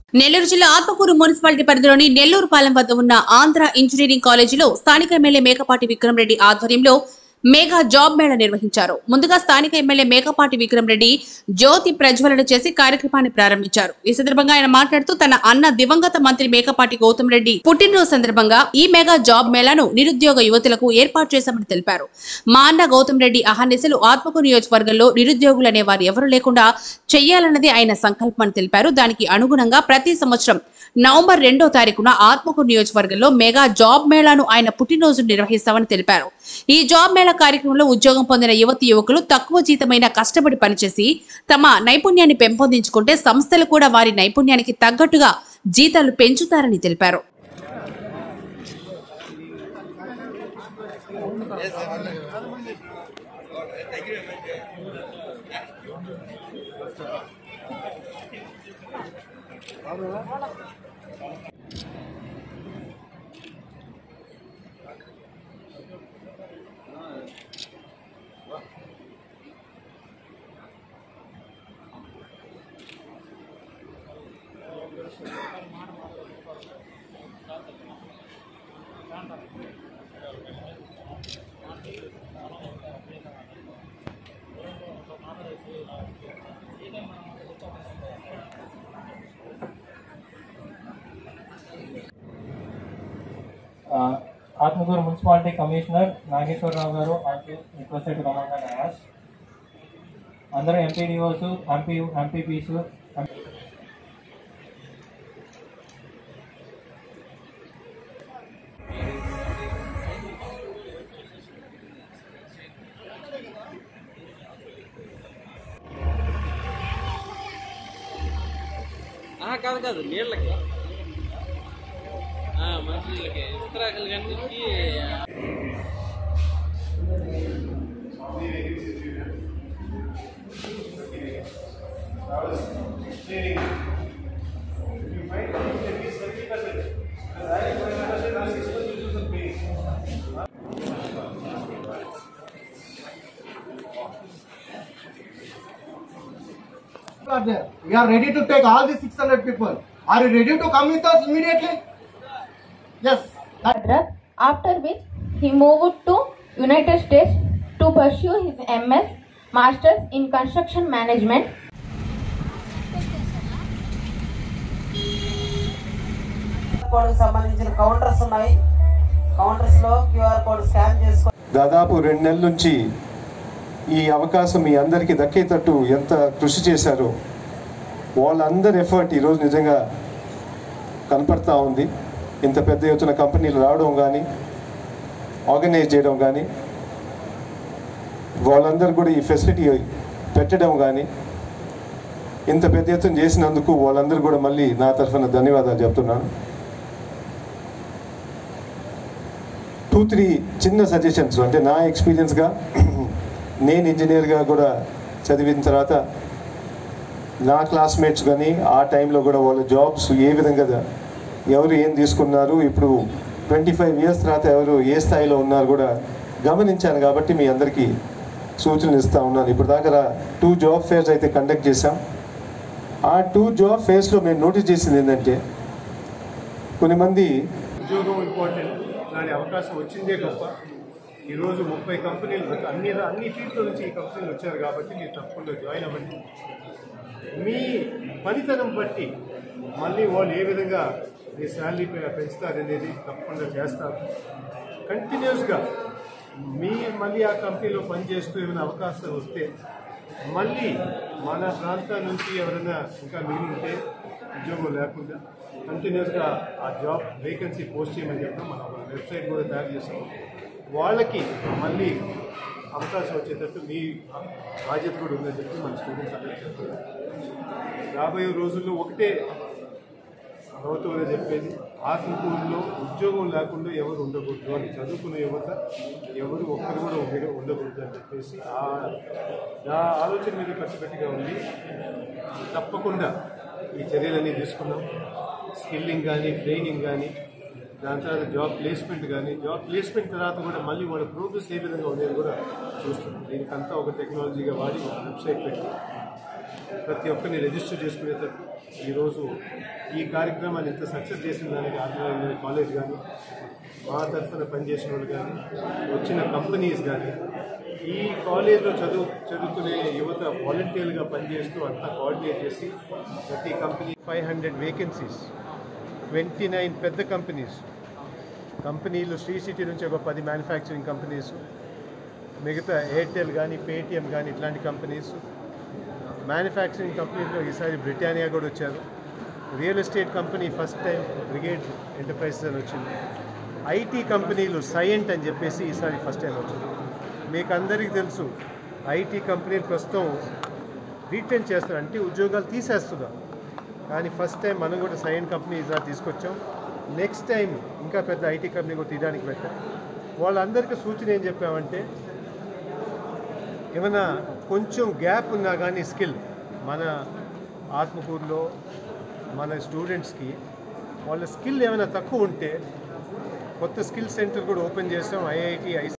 నెల్లూరు జిల్లా ఆత్మకూరు మున్సిపాలిటీ పరిధిలోని నెల్లూరు పాలెం వద్ద ఉన్న ఆంధ్ర ఇంజనీరింగ్ కాలేజీలో స్థానిక ఎమ్మెల్యే మేకపాటి విక్రమ్ రెడ్డి ఆధ్వర్యంలో మేఘా జాబ్ మేళా నిర్వహించారు ముందుగా స్థానిక ఎమ్మెల్యే మేకపాటి విక్రమ్ రెడ్డి జ్యోతి ప్రజ్వలన చేసి కార్యక్రమాన్ని ప్రారంభించారు ఈ సందర్భంగా ఆయన మాట్లాడుతూ తన అన్న దివంగత మంత్రి మేకపాటి గౌతమ్ రెడ్డి పుట్టినరోజు సందర్భంగా ఈ మెగా జాబ్ మేళాను నిరుద్యోగ యువతులకు ఏర్పాటు చేశామని తెలిపారు మా అన్న గౌతమ్ రెడ్డి అహర్నిశలు ఆత్మకూరు నియోజకవర్గంలో నిరుద్యోగులు అనే వారు ఎవరు లేకుండా చెయ్యాలన్నది ఆయన సంకల్పం అని తెలిపారు దానికి అనుగుణంగా ప్రతి సంవత్సరం నవంబర్ రెండో తారీఖున ఆత్మకూరు నియోజకవర్గంలో మెగా జాబ్ మేళాను ఆయన పుట్టినరోజు నిర్వహిస్తామని తెలిపారు ఈ జాబ్ మేళా కార్యక్రమంలో ఉద్యోగం పొందిన యువతి యువకులు తక్కువ జీతమైన కష్టపడి పనిచేసి తమ నైపుణ్యాన్ని పెంపొందించుకుంటే సంస్థలు కూడా వారి నైపుణ్యానికి తగ్గట్టుగా జీతాలు పెంచుతారని తెలిపారు uh, Atmaguru Municipality Commissioner Nageswara Rao గారు also requested command and as అందరూ ఎంపీడీఓస్ ఎంపీ ఎంపీపీస్ ఆహా, కాదు కాదు నీళ్ళకి ఆ, మనుషులకి ఇతరాకులు కనిపించి are there. We are ready to take all these 600 people. Are you ready to come with us immediately? Yes. address, after which he moved to United States to pursue his MS Masters in Construction Management code సంబంధించిన counters ఉన్నాయి counters లో QR code scan చేసుకో దాదాపు రెండు నెలల నుంచి ఈ అవకాశం మీ అందరికీ దక్కేటట్టు ఎంత కృషి చేశారో వాళ్ళందరి ఎఫర్ట్ ఈరోజు నిజంగా కనపడతా ఉంది ఇంత పెద్ద ఎత్తున కంపెనీలు రావడం కానీ ఆర్గనైజ్ చేయడం కానీ వాళ్ళందరూ కూడా ఈ ఫెసిలిటీ పెట్టడం కానీ ఇంత పెద్ద ఎత్తున చేసినందుకు వాళ్ళందరూ కూడా మళ్ళీ నా తరఫున ధన్యవాదాలు చెప్తున్నాను టూ త్రీ చిన్న సజెషన్స్ అంటే నా ఎక్స్పీరియన్స్గా నేను ఇంజనీర్గా కూడా చదివిన తర్వాత నా క్లాస్మేట్స్ కానీ ఆ టైంలో కూడా వాళ్ళ జాబ్స్ ఏ విధంగా ఎవరు ఏం తీసుకున్నారు ఇప్పుడు ట్వంటీ ఫైవ్ ఇయర్స్ తర్వాత ఎవరు ఏ స్థాయిలో ఉన్నారు కూడా గమనించాను కాబట్టి మీ అందరికీ సూచనలు ఇస్తూ ఉన్నాను ఇప్పుడు దాకా టూ జాబ్ ఫేర్స్ అయితే కండక్ట్ చేశాం ఆ టూ జాబ్ ఫేర్స్లో మేము నోటీస్ చేసింది ఏంటంటే కొన్ని మంది ఉద్యోగం ఇంపార్టెంట్ దాని అవకాశం వచ్చిందే గొప్ప ఈరోజు ముప్పై కంపెనీలు వచ్చి- అన్ని అన్ని ఫీల్డ్ల నుంచి ఈ కంపెనీలు వచ్చారు కాబట్టి మీరు తప్పకుండా జాయిన్ అవ్వండి మీ పనితనం బట్టి మళ్ళీ వాళ్ళు ఏ విధంగా మీ శాలరీ పెంచుతారనేది తప్పకుండా చేస్తారు కంటిన్యూస్గా మీ మళ్ళీ ఆ కంపెనీలో పనిచేస్తూ ఏమైనా అవకాశం వస్తే మళ్ళీ మన ప్రాంతం నుంచి ఎవరైనా ఇంకా మిగిలి ఉంటే ఉద్యోగం లేకుండా కంటిన్యూస్గా ఆ జాబ్ వేకెన్సీ పోస్ట్ చేయమని చెప్పడం మనం ఒక వెబ్సైట్ కూడా తయారు చేసాం వాళ్ళకి మళ్ళీ అవకాశం వచ్చేటట్టు మీ బాధ్యత కూడా ఉందని చెప్పి మన స్టూడెంట్స్ అందరికీ చెప్తున్నారు రాబోయే రోజుల్లో ఒకటే ప్రభుత్వం చెప్పేది ఆత్మకూరులో ఉద్యోగం లేకుండా ఎవరు ఉండకూడదు అని చదువుకున్న యువత ఎవరు ఒక్కరు కూడా ఉండ- ఉండకూడదు అని చెప్పేసి ఆ ఆ ఆలోచన మీద కట్టుకట్టుగా ఉంది తప్పకుండా ఈ చర్యలన్నీ తీసుకున్నాం స్కిల్లింగ్ కానీ ట్రైనింగ్ కానీ దాని తర్వాత జాబ్ ప్లేస్మెంట్ కానీ జాబ్ ప్లేస్మెంట్ తర్వాత కూడా మళ్ళీ వాళ్ళ ప్రోగ్రెస్ ఏ విధంగా ఉండేది కూడా చూస్తున్నాం దీనికంతా ఒక టెక్నాలజీగా వాడి ఒక వెబ్సైట్ పెట్టి ప్రతి ఒక్కరిని రిజిస్టర్ చేసుకునేటట్టు ఈరోజు ఈ కార్యక్రమాన్ని ఇంత సక్సెస్ చేసిన దానికి ఆదివారం కాలేజ్ కానీ మా తరఫున పనిచేసిన వాళ్ళు కానీ వచ్చిన కంపెనీస్ కానీ ఈ కాలేజ్లో చదువు చదువుకునే యువత వాలంటీర్గా పనిచేస్తూ అంతా కోఆర్డినేట్ చేసి ప్రతి company five hundred vacancies twenty nine పెద్ద కంపెనీస్ కంపెనీలు శ్రీ సిటీ నుంచి ఒక పది మ్యానుఫ్యాక్చరింగ్ కంపెనీస్ మిగతా ఎయిర్టెల్ కానీ పేటిఎం కానీ ఇట్లాంటి కంపెనీస్ మ్యానుఫ్యాక్చరింగ్ కంపెనీలో ఈసారి బ్రిటానియా కూడా వచ్చారు real estate company first time Brigade Enterprises అని వచ్చింది ఐటీ కంపెనీలు సైయంట్ అని చెప్పేసి ఈసారి ఫస్ట్ టైం వచ్చింది మీకు అందరికీ తెలుసు ఐటీ కంపెనీలు ప్రస్తుతం రీటైన్ చేస్తారు అంటే ఉద్యోగాలు తీసేస్తున్నారు కానీ ఫస్ట్ టైం మనం కూడా సైన్ కంపెనీ ఈసారి తీసుకొచ్చాం నెక్స్ట్ టైం ఇంకా పెద్ద ఐటీ కంపెనీ కూడా తీయడానికి పెట్టాం వాళ్ళందరికీ సూచన ఏం చెప్పామంటే ఏమైనా కొంచెం గ్యాప్ ఉన్నా కానీ స్కిల్ మన ఆత్మకూరులో మన స్టూడెంట్స్కి వాళ్ళ స్కిల్ ఏమైనా తక్కువ ఉంటే కొత్త స్కిల్ సెంటర్ కూడా ఓపెన్ చేసాం ఐఐటి ఐ